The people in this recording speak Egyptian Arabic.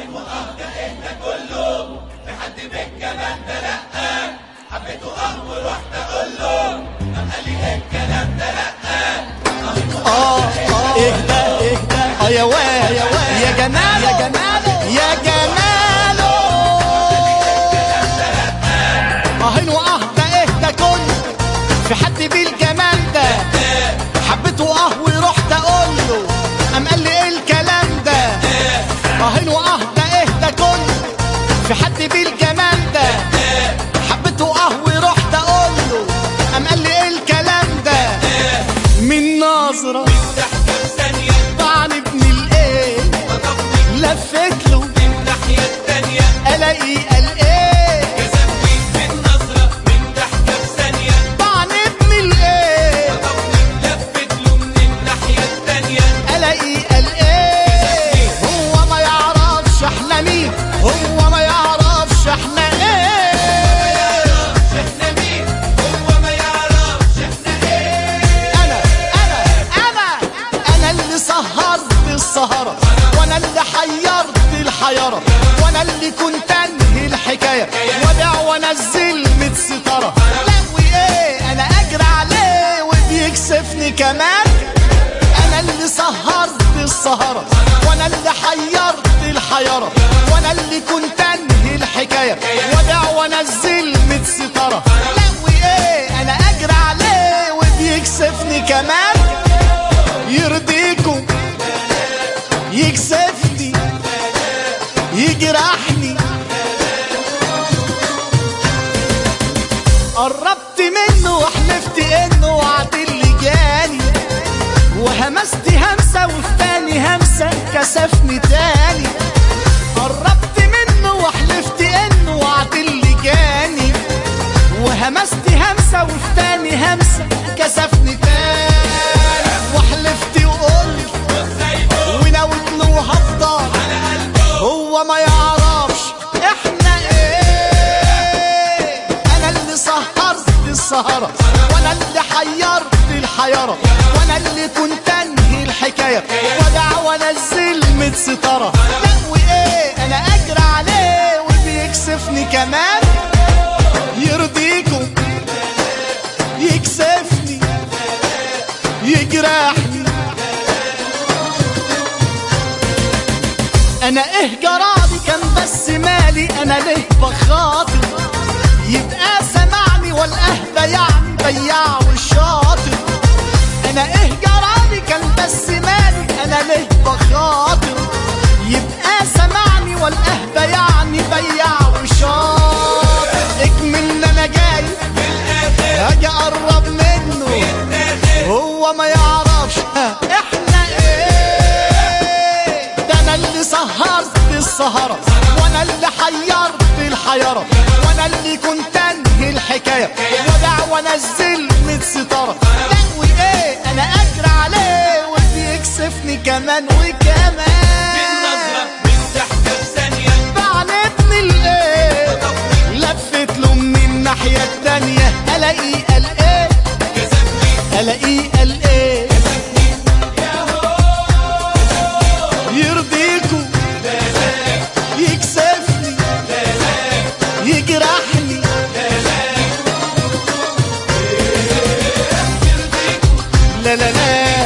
اه اهدى اهدى اه يا واد يا جمال يا جمال يا جماله اهين واهدى اهدى كل في حد بالجمال ده حبيته اه ورحت اقول له قام قال لي ايه الكلام ده اهين واهدى اهدى كل في حد بالجمال ده حبيته اه ورحت اقول له قام قال لي ايه الكلام ده من نظره طعن ابن الايه لفت له الاقي قال ايه طعن ابن الايه الاقي قال ايه هو ما يعرفش احنا مين هو ما يعرفش احنا ايه انا انا انا انا اللي سهرت السهرة وانا اللي حيرت الحيرة وانا اللي كنت انهي الحكاية وابيع وانزل ميت ستارة لو ايه انا اجري عليه وبيكسفني كمان انا اللي سهرت السهرة وانا اللي حيرت الحيرة وانا اللي كنت انهي الحكاية وابيع وانزل ميت ستارة لو ايه انا اجري عليه وبيكسفني كمان يرضيكم يكسفني يجرحني قربت منه وحلفت انه وعد اللي جاني وهمست همسة وفي تاني همسة كسفني تاني قربت منه وحلفت انه وعد اللي جاني وهمست همسة وفي تاني همسة كسفني تاني وحلفت وقلت ونوت له هفضل هو ما يعرفش احنا ايه انا اللي سهرت السهرة وانا اللي حيرت الحيرة وانا اللي كنت انهي الحكاية وجع وانزل ميت ستارة لا وايه انا اجري عليه وبيكسفني كمان يرضيكم يكسفني يجرحني انا ايه جرالي كان بس مالي انا ليه بخاطر يبقى سمعني والاه بيعني بياع والشاطر انا ايه جرالي كان بس مالي انا ليه بخاطر يبقى سمعني والاه بيعني بياع والشاطر اكمل انا جاي هاجي اقرب منه هو ما يعرفش احنا ايه ده انا اللي سهرت السهرة وانا اللي حيرت الحيرة وانا اللي كنت انهي الحكاية ودع وانزل ميت ستارة لا وايه انا اجري عليه وبيكسفني كمان وكمان بعلتني الايه لفت له من الناحية التانية الاقي قال ايه الاقي قال ايه يرضيكوا يكسفني يجرحني لا لا لا